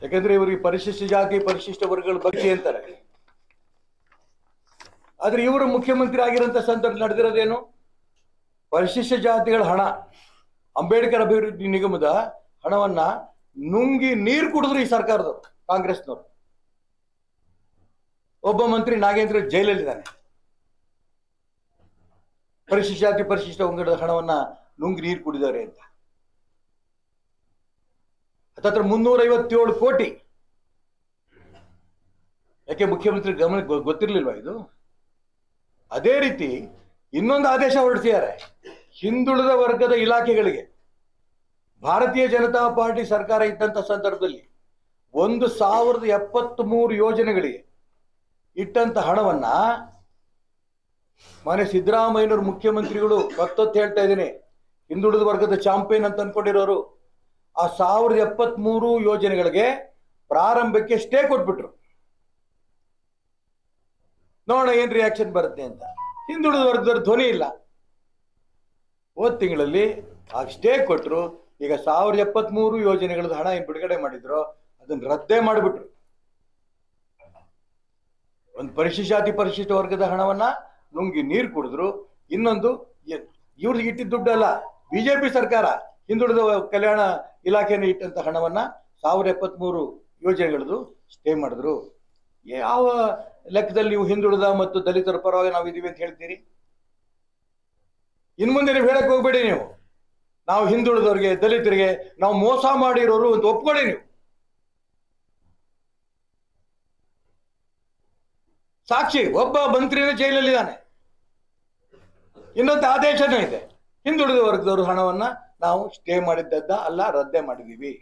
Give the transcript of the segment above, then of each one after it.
ಯಾಕಂದ್ರೆ ಇವರಿಗೆ ಪರಿಶಿಷ್ಟ ಜಾತಿ ಪರಿಶಿಷ್ಟ ವರ್ಗಗಳ ಬಗ್ಗೆ ಅಂತಾರೆ ಆದ್ರೆ ಇವರು ಮುಖ್ಯಮಂತ್ರಿ ಆಗಿರೋಂಥ ಸಂದರ್ಭ ನಡೆದಿರೋದೇನು ಪರಿಶಿಷ್ಟ ಜಾತಿಗಳ ಹಣ ಅಂಬೇಡ್ಕರ್ ಅಭಿವೃದ್ಧಿ ನಿಗಮದ ಹಣವನ್ನ ನುಂಗಿ ನೀರು ಕುಡಿದ್ರು ಈ ಸರ್ಕಾರದವರು ಕಾಂಗ್ರೆಸ್ನವರು ಒಬ್ಬ ಮಂತ್ರಿ ನಾಗೇಂದ್ರ ಜೈಲಲ್ಲಿದ್ದಾನೆ ಪರಿಶಿಷ್ಟ ಜಾತಿ ಪರಿಶಿಷ್ಟ ವರ್ಗದ ಹಣವನ್ನ ನುಂಗಿ ನೀರು ಕುಡಿದಾರೆ ಅಂತ ಹತ್ತತ್ರ ಮುನ್ನೂರ ಐವತ್ತೇಳು ಕೋಟಿ ಯಾಕೆ ಮುಖ್ಯಮಂತ್ರಿ ಗಮನ ಗೊ- ಗೊತ್ತಿರ್ಲಿಲ್ವಾ ಇದು ಅದೇ ರೀತಿ ಇನ್ನೊಂದು ಆದೇಶ ಹೊರಡಿಸಿದ್ದಾರೆ ಹಿಂದುಳಿದ ವರ್ಗದ ಇಲಾಖೆಗಳಿಗೆ ಭಾರತೀಯ ಜನತಾ ಪಾರ್ಟಿ ಸರ್ಕಾರ ಇದ್ದಂತ ಸಂದರ್ಭದಲ್ಲಿ ಒಂದು ಸಾವಿರದ ಎಪ್ಪತ್ತ್ ಮೂರು ಯೋಜನೆಗಳಿಗೆ ಇಟ್ಟಂತ ಹಣವನ್ನ ಮನೆ ಸಿದ್ದರಾಮಯ್ಯನವರು ಮುಖ್ಯಮಂತ್ರಿಗಳು ಮತ್ತೊತ್ತು ಹೇಳ್ತಾ ಇದ್ದೀನಿ ಹಿಂದುಳಿದ ವರ್ಗದ ಚಾಂಪಿಯನ್ ಅಂತ ಅನ್ಕೊಂಡಿರೋರು ಆ ಸಾವಿರದ ಎಪ್ಪತ್ತ್ ಮೂರು ಯೋಜನೆಗಳಿಗೆ ಪ್ರಾರಂಭಕ್ಕೆ ಸ್ಟೇ ಕೊಟ್ಬಿಟ್ರು ನೋಡೋಣ ಏನ್ ರಿಯಾಕ್ಷನ್ ಬರುತ್ತೆ ಅಂತ ಹಿಂದುಳಿದ ವರ್ಗದವ್ರ ಧ್ವನಿ ಇಲ್ಲ ಹೋದ ತಿಂಗಳಲ್ಲಿ ಆ ಸ್ಟೇ ಕೊಟ್ರು ಈಗ ಸಾವಿರದ ಎಪ್ಪತ್ಮೂರು ಯೋಜನೆಗಳದ್ದು ಹಣ ಏನ್ ಬಿಡುಗಡೆ ಮಾಡಿದ್ರು ಅದನ್ನ ರದ್ದೇ ಮಾಡಿಬಿಟ್ರು ಒಂದು ಪರಿಶಿಷ್ಟ ಜಾತಿ ಪರಿಶಿಷ್ಟ ವರ್ಗದ ಹಣವನ್ನ ನುಂಗಿ ನೀರು ಕುಡಿದ್ರು ಇನ್ನೊಂದು ಎ- ಇವ್ರಿಗೆ ಇಟ್ಟಿದ್ದ ದುಡ್ಡಲ್ಲ ಬಿಜೆಪಿ ಸರ್ಕಾರ ಹಿಂದುಳಿದ ಕಲ್ಯಾಣ ಇಲಾಖೆನ ಇಟ್ಟಂತ ಹಣವನ್ನ ಸಾವಿರದ ಎಪ್ಪತ್ಮೂರು ಯೋಜನೆಗಳದ್ದು ಸ್ಟೇ ಮಾಡಿದ್ರು ಯಾವ ಲೆಕ್ಕದಲ್ಲಿ ನೀವು ಹಿಂದುಳಿದ ಮತ್ತು ದಲಿತರ ಪರವಾಗಿ ನಾವು ಇದೀವಿ ಅಂತ ಹೇಳ್ತೀರಿ ಇನ್ ಮುಂದೆ ನೀವು ಹೇಳಕ್ ಹೋಗ್ಬೇಡಿ ನೀವು ನಾವು ಹಿಂದುಳಿದವ್ರಿಗೆ ದಲಿತರಿಗೆ ನಾವು ಮೋಸ ಮಾಡಿರೋರು ಅಂತ ಒಪ್ಕೊಳ್ಳಿ ನೀವು ಸಾಕ್ಷಿ ಒಬ್ಬ ಮಂತ್ರಿನ ಜೈಲಲ್ಲಿದ್ದಾನೆ ಇನ್ನೊಂದು ಆದೇಶನೂ ಇದೆ ಹಿಂದುಳಿದ ವರ್ಗದವರು ಹಣವನ್ನ ನಾವು ಸ್ಟೇ ಮಾಡಿದ್ದದ್ದ ಅಲ್ಲ ರದ್ದೆ ಮಾಡಿದೀವಿ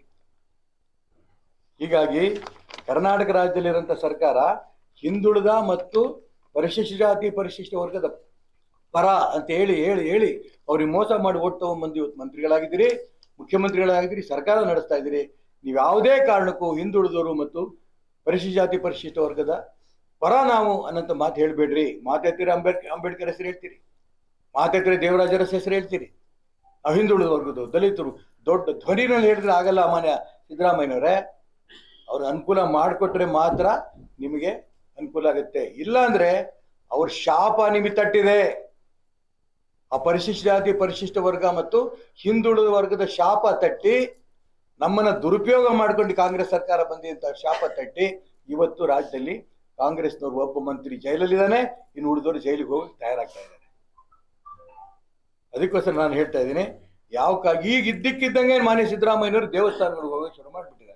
ಹೀಗಾಗಿ ಕರ್ನಾಟಕ ರಾಜ್ಯದಲ್ಲಿರುವಂತ ಸರ್ಕಾರ ಹಿಂದುಳಿದ ಮತ್ತು ಪರಿಶಿಷ್ಟ ಜಾತಿ ಪರಿಶಿಷ್ಟ ವರ್ಗದ ಪರ ಅಂತ ಹೇಳಿ ಹೇಳಿ ಹೇಳಿ ಅವ್ರಿಗೆ ಮೋಸ ಮಾಡಿ ಓಟ್ ತಗೊಂಡ್ಬಂದು ಇವತ್ತು ಮಂತ್ರಿಗಳಾಗಿದ್ದೀರಿ ಮುಖ್ಯಮಂತ್ರಿಗಳಾಗಿದ್ದೀರಿ ಸರ್ಕಾರ ನಡೆಸ್ತಾ ಇದ್ದೀರಿ ನೀವು ಯಾವುದೇ ಕಾರಣಕ್ಕೂ ಹಿಂದುಳಿದವರು ಮತ್ತು ಪರಿಶಿಷ್ಟ ಜಾತಿ ಪರಿಶಿಷ್ಟ ವರ್ಗದ ಪರ ನಾವು ಅನ್ನಂತ ಮಾತು ಹೇಳ್ಬೇಡ್ರಿ ಮಾತೆತ್ತಿರ ಅಂಬೇಡ್ಕರ್ ಅಂಬೇಡ್ಕರ್ ಹೆಸರು ಹೇಳ್ತೀರಿ ಮಾತೆತ್ತಿರ ದೇವರಾಜರ ಹೆಸರು ಹೇಳ್ತೀರಿ ನಾವು ಹಿಂದುಳಿದ ವರ್ಗದ್ದು ದಲಿತರು ದೊಡ್ಡ ಧ್ವನಿನಲ್ಲಿ ಹೇಳಿದ್ರೆ ಆಗಲ್ಲ ಮಾನ್ಯ ಸಿದ್ದರಾಮಯ್ಯನವರೇ ಅವ್ರ ಅನುಕೂಲ ಮಾಡಿಕೊಟ್ರೆ ಮಾತ್ರ ನಿಮಗೆ ಅನುಕೂಲ ಆಗುತ್ತೆ ಇಲ್ಲ ಅಂದ್ರೆ ಅವ್ರ ಶಾಪ ನಿಮಗೆ ತಟ್ಟಿದೆ ಆ ಪರಿಶಿಷ್ಟ ಜಾತಿ ಪರಿಶಿಷ್ಟ ವರ್ಗ ಮತ್ತು ಹಿಂದುಳಿದ ವರ್ಗದ ಶಾಪ ತಟ್ಟಿ ನಮ್ಮನ್ನ ದುರುಪಯೋಗ ಮಾಡ್ಕೊಂಡು ಕಾಂಗ್ರೆಸ್ ಸರ್ಕಾರ ಬಂದಿದ್ದ ಶಾಪ ತಟ್ಟಿ ಇವತ್ತು ರಾಜ್ಯದಲ್ಲಿ ಕಾಂಗ್ರೆಸ್ನವ್ರು ಒಬ್ಬ ಮಂತ್ರಿ ಜೈಲಲ್ಲಿದ್ದಾನೆ ಇನ್ನು ಉಳಿದವರು ಜೈಲಿಗೆ ಹೋಗಿ ತಯಾರಾಗ್ತಾ ಇದ್ದಾರೆ ಅದಕ್ಕೋಸ್ಕರ ನಾನು ಹೇಳ್ತಾ ಇದ್ದೀನಿ ಯಾವ ಕಾ ಈಗ ಇದ್ದಕ್ಕಿದ್ದಂಗೆ ಮಾನ್ಯ ಸಿದ್ದರಾಮಯ್ಯನವರು ದೇವಸ್ಥಾನಗಳಿಗೆ ಹೋಗಿ ಶುರು ಮಾಡಿಬಿಟ್ಟಿದ್ದಾರೆ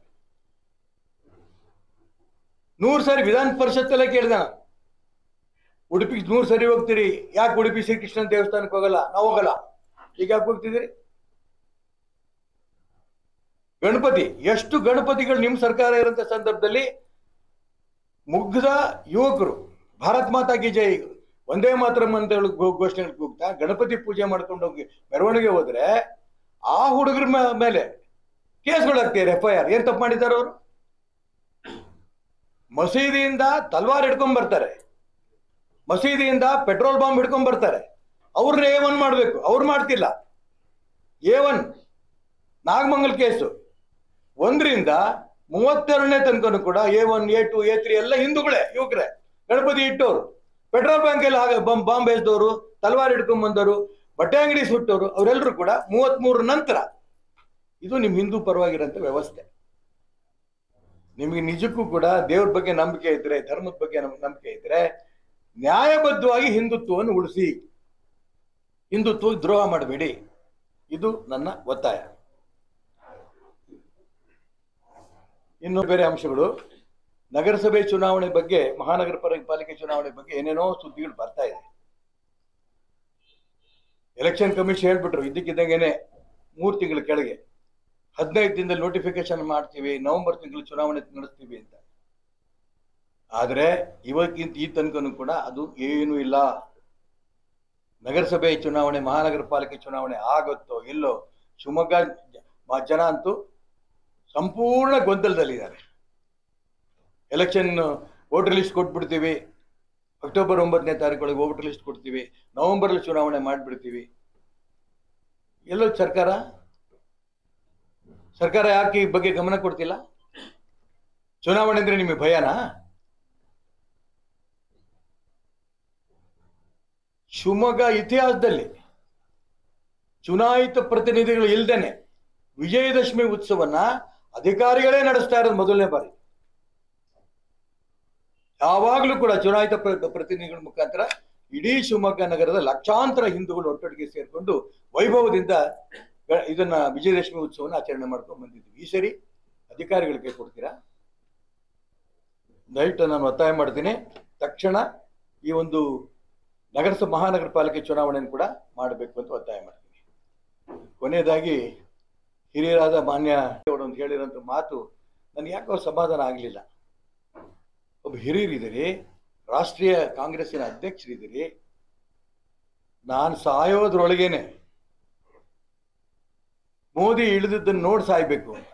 ನೂರು ಸಾರಿ ವಿಧಾನ ಪರಿಷತ್ತಲ್ಲೇ ಕೇಳಿದೆ ನಾನು ಉಡುಪಿಗೆ ನೂರು ಸರಿ ಹೋಗ್ತೀರಿ ಯಾಕೆ ಉಡುಪಿ ಶ್ರೀಕೃಷ್ಣನ ದೇವಸ್ಥಾನಕ್ಕೆ ಹೋಗಲ್ಲ ನಾವು ಹೋಗಲ್ಲ ಈಗ ಯಾಕೆ ಹೋಗ್ತಿದ್ದೀರಿ ಗಣಪತಿ ಎಷ್ಟು ಗಣಪತಿಗಳು ನಿಮ್ಮ ಸರ್ಕಾರ ಇರೋಂಥ ಸಂದರ್ಭದಲ್ಲಿ ಮುಗ್ಧ ಯುವಕರು ಭಾರತ್ ಮಾತಾ ಕಿ ಜೈ ಒಂದೇ ಮಾತ್ರ ಮಂತ್ರಗಳು ಘೋಷಣೆಗಳಿಗೆ ಹೋಗ್ತಾ ಗಣಪತಿ ಪೂಜೆ ಮಾಡ್ಕೊಂಡು ಹೋಗಿ ಮೆರವಣಿಗೆ ಹೋದ್ರೆ ಆ ಹುಡುಗರ ಮೇ- ಮೇಲೆ ಕೇಸ್ಗಳಾಗ್ತಾರೆ ಎಫ್ ಐ ಆರ್ ಏನ್ ತಪ್ಪು ಮಾಡಿದ್ದಾರೆ ಅವರು ಮಸೀದಿಯಿಂದ ತಲ್ವಾರ್ ಹಿಡ್ಕೊಂಡ್ ಬರ್ತಾರೆ ಮಸೀದಿಯಿಂದ ಪೆಟ್ರೋಲ್ ಬಾಂಬ್ ಹಿಡ್ಕೊಂಡ್ ಬರ್ತಾರೆ ಅವ್ರನ್ನ ಎ ಒನ್ ಮಾಡಬೇಕು ಅವ್ರು ಮಾಡ್ತಿಲ್ಲ ಎ ಒನ್ ನಾಗಮಂಗಲ್ ಕೇಸು ಒಂದರಿಂದ ಮೂವತ್ತೆರಡನೇ ತನಕನೂ ಕೂಡ A one A two A three ಎಲ್ಲ ಹಿಂದೂಗಳೇ ಯುವಕರೇ ಗಣಪತಿ ಇಟ್ಟವರು ಪೆಟ್ರೋಲ್ ಬ್ಯಾಂಕ್ ಅಲ್ಲಿ ಹಾಗೆ ಬಾಂಬ್ ಬಾಂಬ್ ಎಸ್ದವರು ತಲವಾರ್ ಹಿಡ್ಕೊಂಡ್ ಬಂದವರು ಬಟ್ಟೆ ಅಂಗಡಿ ಸುಟ್ಟವರು ಅವರೆಲ್ಲರೂ ಕೂಡ ಮೂವತ್ಮೂರು ನಂತರ ಇದು ನಿಮ್ ಹಿಂದೂ ಪರವಾಗಿರೋಂಥ ವ್ಯವಸ್ಥೆ ನಿಮಗೆ ನಿಜಕ್ಕೂ ಕೂಡ ದೇವ್ರ ಬಗ್ಗೆ ನಂಬಿಕೆ ಇದ್ರೆ ಧರ್ಮದ ಬಗ್ಗೆ ನಮ್ಗೆ ನಂಬಿಕೆ ಇದ್ರೆ ನ್ಯಾಯಬದ್ಧವಾಗಿ ಹಿಂದುತ್ವವನ್ನು ಉಳಿಸಿ ಹಿಂದುತ್ವ ದ್ರೋಹ ಮಾಡಬೇಡಿ ಇದು ನನ್ನ ಒತ್ತಾಯ ಇನ್ನು ಬೇರೆ ಅಂಶಗಳು ನಗರಸಭೆ ಚುನಾವಣೆ ಬಗ್ಗೆ ಮಹಾನಗರ ಪಾಲಿಕೆ- ಪಾಲಿಕೆ ಚುನಾವಣೆ ಬಗ್ಗೆ ಏನೇನೋ ಸುದ್ದಿಗಳು ಬರ್ತಾ ಇದೆ ಎಲೆಕ್ಷನ್ ಕಮಿಷನ್ ಹೇಳ್ಬಿಟ್ರು ಇದ್ದಕ್ಕಿದ್ದಂಗೆನೆ ಮೂರು ತಿಂಗಳ ಕೆಳಗೆ ಹದಿನೈದು ದಿನದಲ್ಲಿ ನೋಟಿಫಿಕೇಶನ್ ಮಾಡ್ತೀವಿ ನವೆಂಬರ್ ತಿಂಗಳು ಚುನಾವಣೆ ನಡೆಸ್ತೀವಿ ಅಂತ ಆದ್ರೆ ಇವಕ್ಕಿಂತ ಈ ತನಕನೂ ಕೂಡ ಅದು ಏನೂ ಇಲ್ಲ ನಗರಸಭೆ ಚುನಾವಣೆ ಮಹಾನಗರ ಪಾಲಿಕೆ ಚುನಾವಣೆ ಆಗುತ್ತೋ ಇಲ್ಲೋ ಶಿವಮೊಗ್ಗ ಜ- ಮ- ಜನ ಅಂತೂ ಸಂಪೂರ್ಣ ಗೊಂದಲದಲ್ಲಿದ್ದಾರೆ ಎಲೆಕ್ಷನ್ ವೋಟರ್ ಲಿಸ್ಟ್ ಕೊಟ್ಬಿಡ್ತೀವಿ ಅಕ್ಟೋಬರ್ ಒಂಬತ್ತನೇ ತಾರೀಕೊಳಗೆ ವೋಟರ್ ಲಿಸ್ಟ್ ಕೊಡ್ತೀವಿ ನವೆಂಬರಲ್ಲಿ ಚುನಾವಣೆ ಮಾಡಿಬಿಡ್ತೀವಿ ಎಲ್ಲೋ ಸರ್ಕಾರ ಸರ್ಕಾರ ಯಾಕೆ ಈ ಬಗ್ಗೆ ಗಮನ ಕೊಡ್ತಿಲ್ಲ ಚುನಾವಣೆ ಅಂದ್ರೆ ನಿಮಗೆ ಭಯನಾ ಶಿವಮೊಗ್ಗ ಇತಿಹಾಸದಲ್ಲಿ ಚುನಾಯಿತ ಪ್ರತಿನಿಧಿಗಳು ಇಲ್ದೇನೆ ವಿಜಯದಶಮಿ ಉತ್ಸವನ್ನ ಅಧಿಕಾರಿಗಳೇ ನಡೆಸ್ತಾ ಇರೋದು ಮೊದಲನೇ ಬಾರಿ ಯಾವಾಗಲೂ ಕೂಡ ಚುನಾಯಿತ ಪ್ರ- ಪ್ರತಿನಿಧಿಗಳ ಮುಖಾಂತರ ಇಡೀ ಶಿವಮೊಗ್ಗ ನಗರದ ಲಕ್ಷಾಂತರ ಹಿಂದೂಗಳು ಒಟ್ಟೊಟ್ಟಿಗೆ ಸೇರಿಕೊಂಡು ವೈಭವದಿಂದ ಗ- ಇದನ್ನ ವಿಜಯದಶಮಿ ಉತ್ಸವನ ಆಚರಣೆ ಮಾಡ್ಕೊಂಡು ಬಂದಿದ್ವಿ ಈ ಸರಿ ಅಧಿಕಾರಿಗಳಿಗೆ ಕೊಡ್ತೀರಾ ದಯವಿಟ್ಟು ನಾನು ಒತ್ತಾಯ ಮಾಡ್ತೀನಿ ತಕ್ಷಣ ಈ ಒಂದು ನಗರಸಭಾ ಮಹಾನಗರ ಪಾಲಿಕೆ ಚುನಾವಣೆಯನ್ನು ಕೂಡ ಮಾಡಬೇಕು ಅಂತ ಒತ್ತಾಯ ಮಾಡ್ತೀನಿ ಕೊನೆಯದಾಗಿ ಹಿರಿಯರಾದ ಮಾನ್ಯ ಅವರು ಅಂತ ಹೇಳಿರೋಂಥ ಮಾತು ನನಗೆ ಯಾಕೋ ಸಮಾಧಾನ ಆಗಲಿಲ್ಲ ಒಬ್ಬ ಹಿರಿಯರಿದ್ದೀರಿ ರಾಷ್ಟ್ರೀಯ ಕಾಂಗ್ರೆಸ್ಸಿನ ಅಧ್ಯಕ್ಷರಿದ್ದೀರಿ ನಾನು ಸಾಯೋದ್ರೊಳಗೇನೆ ಮೋದಿ ಇಳಿದದ್ದನ್ನು ನೋಡಿ ಸಾಯ್ಬೇಕು ಅಂತ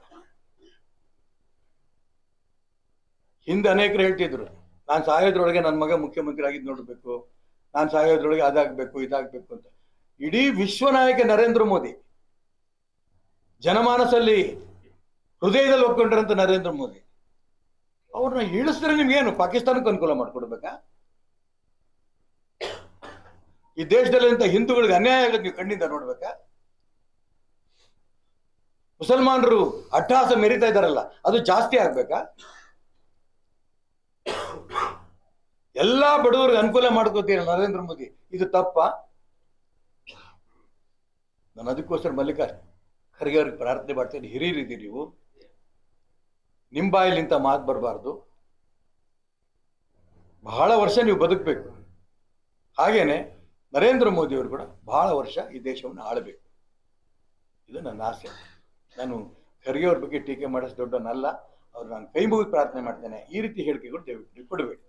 ಹಿಂದೆ ಅನೇಕರು ಹೇಳ್ತಿದ್ರು ನಾನು ಸಾಯೋದ್ರೊಳಗೆ ನನ್ನ ಮಗ ಮುಖ್ಯಮಂತ್ರಿ ಆಗಿದ್ದು ನೋಡಬೇಕು ನಾನು ಸಾಯೋದ್ರೊಳಗೆ ಅದಾಗಬೇಕು ಇದಾಗಬೇಕು ಅಂತ ಇಡೀ ವಿಶ್ವ ನಾಯಕ ನರೇಂದ್ರ ಮೋದಿ ಜನಮಾನಸಲ್ಲಿ ಹೃದಯದಲ್ಲಿ ಒಪ್ಕೊಂಡ್ರಂತ ನರೇಂದ್ರ ಮೋದಿ ಅವ್ರನ್ನ ಇಳಿಸಿದ್ರೆ ನಿಮ್ಗೇನು ಪಾಕಿಸ್ತಾನಕ್ಕೆ ಅನುಕೂಲ ಮಾಡ್ಕೊಡ್ಬೇಕಾ ಈ ದೇಶದಲ್ಲಿ ಅಂತ ಹಿಂದೂಗಳಿಗೆ ಅನ್ಯಾಯ ಆಗೋದು ನೀವು ಕಣ್ಣಿಂದ ನೋಡ್ಬೇಕಾ ಮುಸಲ್ಮಾನರು ಅಟ್ಟಹಾಸ ಮೆರಿತಾ ಇದಾರಲ್ಲ ಅದು ಜಾಸ್ತಿ ಆಗ್ಬೇಕಾ ಎಲ್ಲಾ ಬಡವರಿಗೆ ಅನುಕೂಲ ಮಾಡ್ಕೋತೀರ ನರೇಂದ್ರ ಮೋದಿ ಇದು ತಪ್ಪ ನಾನು ಅದಕ್ಕೋಸ್ಕರ ಮಲ್ಲಿಕಾರ್ಜುನ್ ಖರ್ಗೆ ಅವ್ರಿಗೆ ಪ್ರಾರ್ಥನೆ ಮಾಡ್ತೇನೆ ಹಿರಿಯರಿದ್ದೀರಿ ನೀವು ನಿಮ್ಮ ಬಾಯಲ್ಲಿಂತ ಮಾತು ಬರಬಾರ್ದು ಬಹಳ ವರ್ಷ ನೀವು ಬದುಕಬೇಕು ಹಾಗೇನೆ ನರೇಂದ್ರ ಮೋದಿ ಅವರು ಕೂಡ ಬಹಳ ವರ್ಷ ಈ ದೇಶವನ್ನು ಆಳಬೇಕು ಇದು ನನ್ನ ಆಸೆ ನಾನು ಖರ್ಗೆ ಅವ್ರ ಬಗ್ಗೆ ಟೀಕೆ ಮಾಡಿಸ್ ದೊಡ್ಡವನಲ್ಲ ಅವ್ರು ನಾನು ಕೈ ಮುಗಿದು ಪ್ರಾರ್ಥನೆ ಮಾಡ್ತೇನೆ ಈ ರೀತಿ ಹೇಳಿಕೆಗಳು ದಯವಿಟ್ಟು ಕೊಡಬೇಡಿ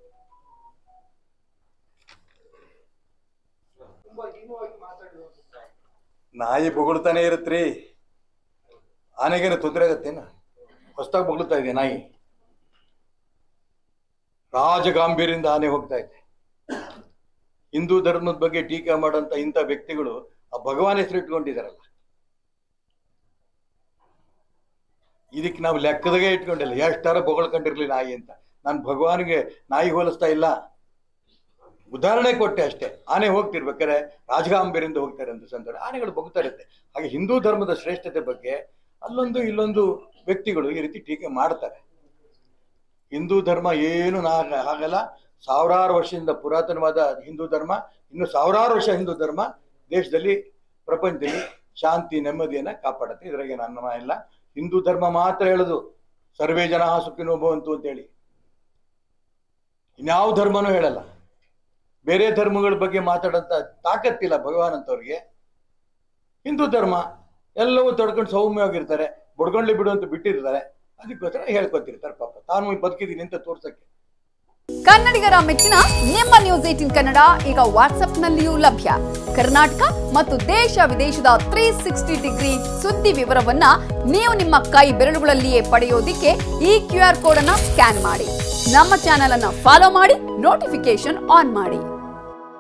ತುಂಬಾ ಹೀನವಾಗಿ ಮಾತಾಡಿರುವಂತ ನಾಯಿ ಬೊಗಳ್ತಾನೆ ಇರುತ್ತ್ರಿ ಆನೆಗೇನು ತೊಂದರೆ ಆಗತ್ತೇನ ಹೊಸ್ದಾಗಿ ಬೊಗಳ್ತಾ ಇದೆ ನಾಯಿ ರಾಜಗಾಂಭೀರ್ಯದಿಂದ ಆನೆ ಹೋಗ್ತಾ ಇದೆ ಹಿಂದೂ ಧರ್ಮದ ಬಗ್ಗೆ ಟೀಕೆ ಮಾಡಂತ ಇಂಥ ವ್ಯಕ್ತಿಗಳು ಆ ಭಗವಾನ್ ಹೆಸರು ಇಟ್ಕೊಂಡಿದಾರಲ್ಲ ಇದಕ್ಕೆ ನಾವು ಲೆಕ್ಕದಾಗೆ ಇಟ್ಕೊಂಡಿಲ್ಲ ಎಷ್ಟಾರ ಬೊಗಳ್ಕೊಂಡಿರ್ಲಿ ನಾಯಿ ಅಂತ ನಾನು ಭಗವಾನ್ಗೆ ನಾಯಿ ಹೋಲಿಸ್ತಾ ಇಲ್ಲ ಉದಾಹರಣೆ ಕೊಟ್ಟೆ ಅಷ್ಟೇ ಆನೆ ಹೋಗ್ತಿರ್ಬೇಕಾದ್ರೆ ರಾಜಗಾಂಬೆರಿಂದ ಹೋಗ್ತಾರೆ ಅಂತ ಸಂದರ್ಭ ಆನೆಗಳು ಬಗ್ತಾ ಇರುತ್ತೆ ಹಾಗೆ ಹಿಂದೂ ಧರ್ಮದ ಶ್ರೇಷ್ಠತೆ ಬಗ್ಗೆ ಅಲ್ಲೊಂದು ಇಲ್ಲೊಂದು ವ್ಯಕ್ತಿಗಳು ಈ ರೀತಿ ಟೀಕೆ ಮಾಡ್ತಾರೆ ಹಿಂದೂ ಧರ್ಮ ಏನು ನಾ ಹಾಗಲ್ಲ ಸಾವಿರಾರು ವರ್ಷದಿಂದ ಪುರಾತನವಾದ ಹಿಂದೂ ಧರ್ಮ ಇನ್ನು ಸಾವಿರಾರು ವರ್ಷ ಹಿಂದೂ ಧರ್ಮ ದೇಶದಲ್ಲಿ ಪ್ರಪಂಚದಲ್ಲಿ ಶಾಂತಿ ನೆಮ್ಮದಿಯನ್ನ ಕಾಪಾಡುತ್ತೆ ಇದ್ರಾಗೆ ನನ್ನ ಇಲ್ಲ ಹಿಂದೂ ಧರ್ಮ ಮಾತ್ರ ಹೇಳೋದು ಸರ್ವೇ ಜನ ಸುಖಿನೋ ಭವಂತು ಅಂತೇಳಿ ಇನ್ಯಾವ ಧರ್ಮನೂ ಹೇಳಲ್ಲ ಬೇರೆ ಧರ್ಮಗಳ ಬಗ್ಗೆ ಮಾತಾಡಂತ ತಾಕತ್ತಿಲ್ಲ ಭಗವಾನ್ ಅಂತವ್ರಿಗೆ ಹಿಂದೂ ಧರ್ಮ ಎಲ್ಲವೂ ತೊಡ್ಕೊಂಡು ಸೌಮ್ಯವಾಗಿರ್ತಾರೆ ಬಡ್ಕೊಂಡ್ಲಿ ಬಿಡು ಅಂತ ಬಿಟ್ಟಿರ್ತಾರೆ ಅದಕ್ಕೋಸ್ಕರ ಹೇಳ್ಕೊತಿರ್ತಾರೆ ಪಾಪ ತಾನು ಬದುಕಿದ್ದೀನಿ ಅಂತ ತೋರ್ಸಕ್ಕೆ ಕನ್ನಡಿಗರ ಮೆಚ್ಚಿನ ನಿಮ್ಮ ನ್ಯೂಸ್ ಏಟಿನ್ ಕನ್ನಡ ಈಗ ವಾಟ್ಸ್ಆಪ್ನಲ್ಲಿಯೂ ಲಭ್ಯ ಕರ್ನಾಟಕ ಮತ್ತು ದೇಶ ವಿದೇಶದ ತ್ರೀ ಸಿಕ್ಸ್ಟಿ ಡಿಗ್ರಿ ಸುದ್ದಿ ವಿವರವನ್ನ ನೀವು ನಿಮ್ಮ ಕೈ ಬೆರಳುಗಳಲ್ಲಿಯೇ ಪಡೆಯೋದಿಕ್ಕೆ ಈ ಕ್ಯೂ ಆರ್ ಕೋಡ್ ಅನ್ನ ಸ್ಕ್ಯಾನ್ ಮಾಡಿ ನಮ್ಮ ಚಾನೆಲ್ ಅನ್ನ ಫಾಲೋ ಮಾಡಿ ನೋಟಿಫಿಕೇಶನ್ ಆನ್ ಮಾಡಿ